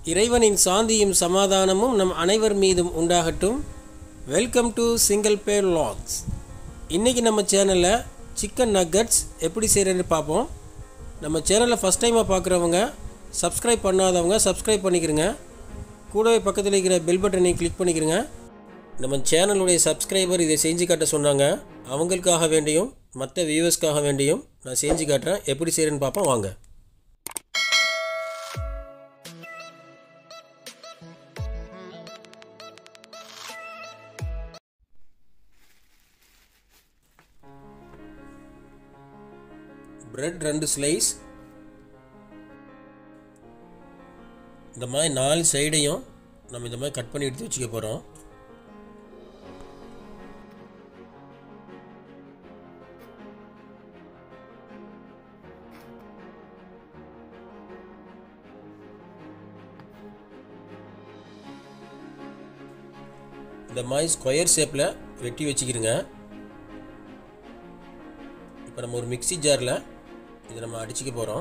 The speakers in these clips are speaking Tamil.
இறைவனின் சாந்தியும் சமாதானமும் நம் அனைவர் மீதும் உண்டாகட்டும் வெல்கம் டு சிங்கிள் பேர் லாக்ஸ் இன்றைக்கி நம்ம சேனலில் சிக்கன் நக்கட்ஸ் எப்படி செய்கிறேன்னு பார்ப்போம் நம்ம சேனலை ஃபஸ்ட் டைமாக பார்க்குறவங்க சப்ஸ்கிரைப் பண்ணாதவங்க சப்ஸ்கிரைப் பண்ணிக்கிறங்க கூடவே பக்கத்தில் இருக்கிற பெல் பட்டனை கிளிக் பண்ணிக்கிறங்க நம்ம சேனலுடைய சப்ஸ்கிரைபர் இதை செஞ்சு காட்ட சொன்னாங்க அவங்களுக்காக வேண்டியும் மற்ற வியூவர்ஸ்க்காக வேண்டியும் நான் செஞ்சு காட்டுறேன் எப்படி செய்கிறேன்னு பார்ப்போம் வாங்க பிரெட் ரெண்டு ஸ்லைஸ் இந்த மாதிரி நாலு சைடையும் நம்ம இந்த மாதிரி கட் பண்ணி எடுத்து வச்சுக்க போகிறோம் இந்த மாதிரி ஸ்கொயர் ஷேப்பில் வெட்டி வச்சுக்கிருங்க இப்போ நம்ம ஒரு மிக்ஸி ஜாரில் இதை நம்ம அடிச்சுக்க போகிறோம்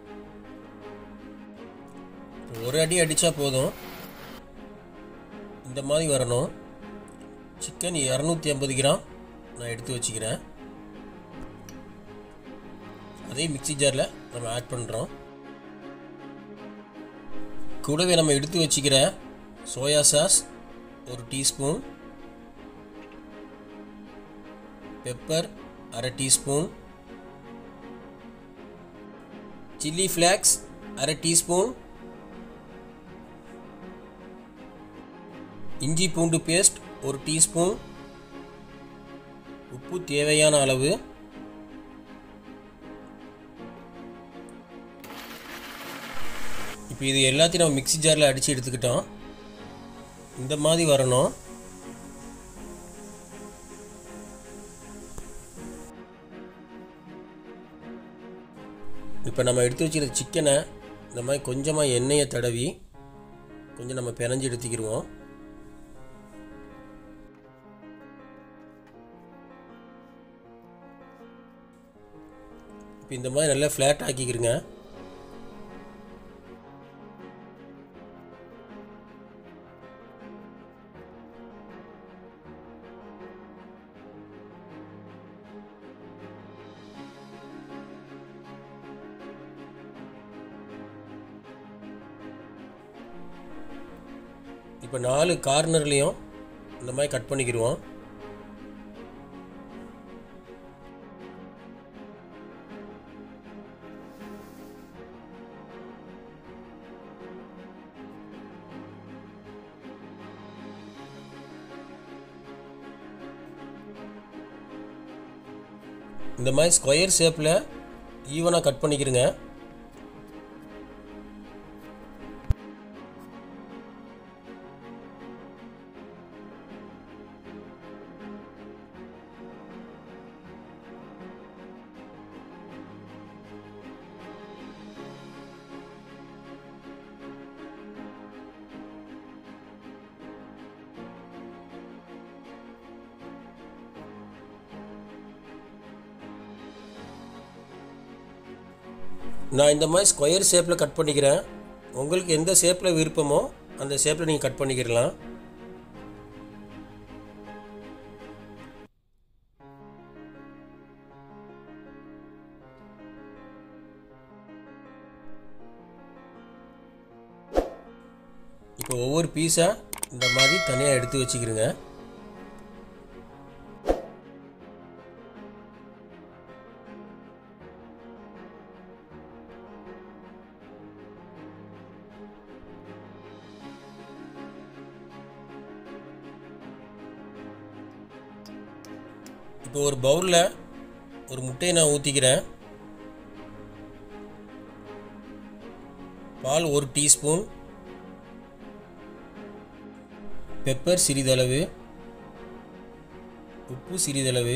ஒரு அடி அடித்தா போதும் இந்த மாதிரி வரணும் சிக்கன் இரநூத்தி ஐம்பது கிராம் நான் எடுத்து வச்சுக்கிறேன் அதே மிக்ஸி ஜாரில் நம்ம ஆட் பண்ணுறோம் கூடவே நம்ம எடுத்து வச்சுக்கிற சோயா சாஸ் ஒரு டீஸ்பூன் பெப்பர் அரை டீஸ்பூன் சில்லி ஃப்ளேக்ஸ் அரை டீஸ்பூன் இஞ்சி பூண்டு பேஸ்ட் ஒரு டீஸ்பூன் உப்பு தேவையான அளவு இப்போ இது எல்லாத்தையும் நம்ம மிக்ஸி ஜாரில் அடித்து எடுத்துக்கிட்டோம் இந்த மாதிரி வரணும் இப்போ நம்ம எடுத்து வச்சுக்கிற சிக்கனை இந்த மாதிரி கொஞ்சமாக எண்ணெயை தடவி கொஞ்சம் நம்ம பிணைஞ்சு எடுத்துக்கிடுவோம் இப்போ இந்த மாதிரி நல்லா ஃப்ளாட் ஆக்கிக்கிறங்க இப்போ நாலு கார்னர்லேயும் இந்த மாதிரி கட் பண்ணிக்கிடுவோம் இந்த மாதிரி ஸ்கொயர் ஷேப்பில் ஈவனாக கட் பண்ணிக்கிறங்க நான் இந்த மாதிரி ஸ்கொயர் ஷேப்பில் கட் பண்ணிக்கிறேன் உங்களுக்கு எந்த ஷேப்பில் விருப்பமோ அந்த ஷேப்பில் நீங்கள் கட் பண்ணிக்கிறலாம் இப்போ ஒவ்வொரு பீஸாக இந்த மாதிரி தனியாக எடுத்து வச்சுக்கிறேங்க இப்போ ஒரு பவுலில் ஒரு முட்டையை நான் ஊற்றிக்கிறேன் பால் ஒரு டீஸ்பூன் பெப்பர் சிறிதளவு உப்பு சிறிதளவு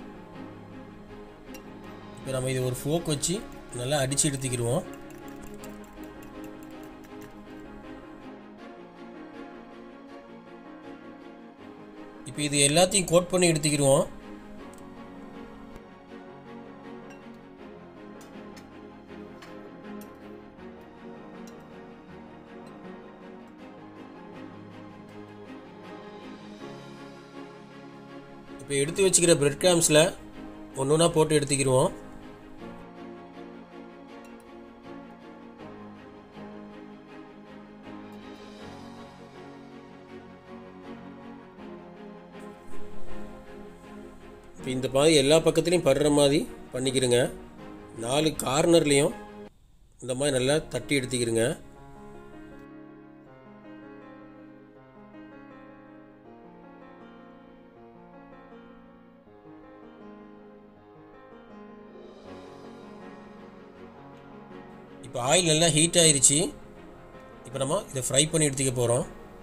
இப்போ நம்ம இதை ஒரு ஃபோக் வச்சு நல்லா அடித்து எடுத்துக்கிடுவோம் இப்போ இது எல்லாத்தையும் கோட் பண்ணி எடுத்துக்கிடுவோம் இப்போ எடுத்து வச்சுக்கிற பிரெட் கிராம்ஸில் ஒன்று ஒன்றா போட்டு எடுத்துக்கிடுவோம் இப்போ இந்த மாதிரி எல்லா பக்கத்துலேயும் படுற மாதிரி பண்ணிக்கிறங்க நாலு கார்னர்லேயும் இந்த மாதிரி நல்லா தட்டி எடுத்துக்கிறங்க இப்போ ஆயில் நல்லா ஹீட் ஆயிருச்சு இப்போ நம்ம இதை ஃப்ரை பண்ணி எடுத்துக்க போகிறோம்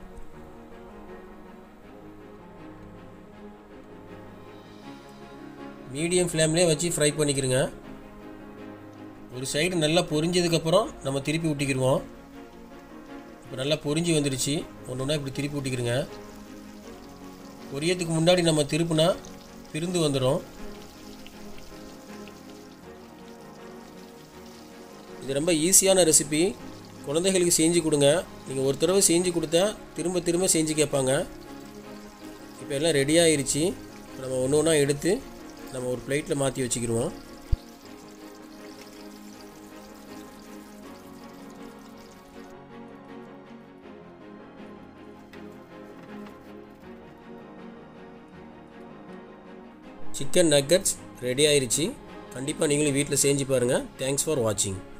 மீடியம் ஃப்ளேம்லேயே வச்சு ஃப்ரை பண்ணிக்கிறங்க ஒரு சைடு நல்லா பொரிஞ்சதுக்கப்புறம் நம்ம திருப்பி விட்டிக்கிடுவோம் இப்போ நல்லா பொரிஞ்சு வந்துடுச்சு ஒன்று ஒன்றா இப்படி திருப்பி விட்டிக்கிறங்க பொரியத்துக்கு முன்னாடி நம்ம திருப்புனா பிரிந்து வந்துடும் இது ரொம்ப ஈஸியான ரெசிபி குழந்தைகளுக்கு செஞ்சு கொடுங்க நீங்கள் ஒரு தடவை செஞ்சு கொடுத்தா திரும்ப திரும்ப செஞ்சு கேட்பாங்க இப்போ எல்லாம் ரெடி ஆயிருச்சு இப்போ நம்ம ஒன்று ஒன்றா எடுத்து நம்ம ஒரு பிளேட்டில் மாற்றி வச்சுக்கிடுவோம் சிக்கன் நக்கட்ஸ் ரெடி ஆயிருச்சு கண்டிப்பாக நீங்களும் வீட்டில் செஞ்சு பாருங்கள் தேங்க்ஸ் ஃபார் வாட்சிங்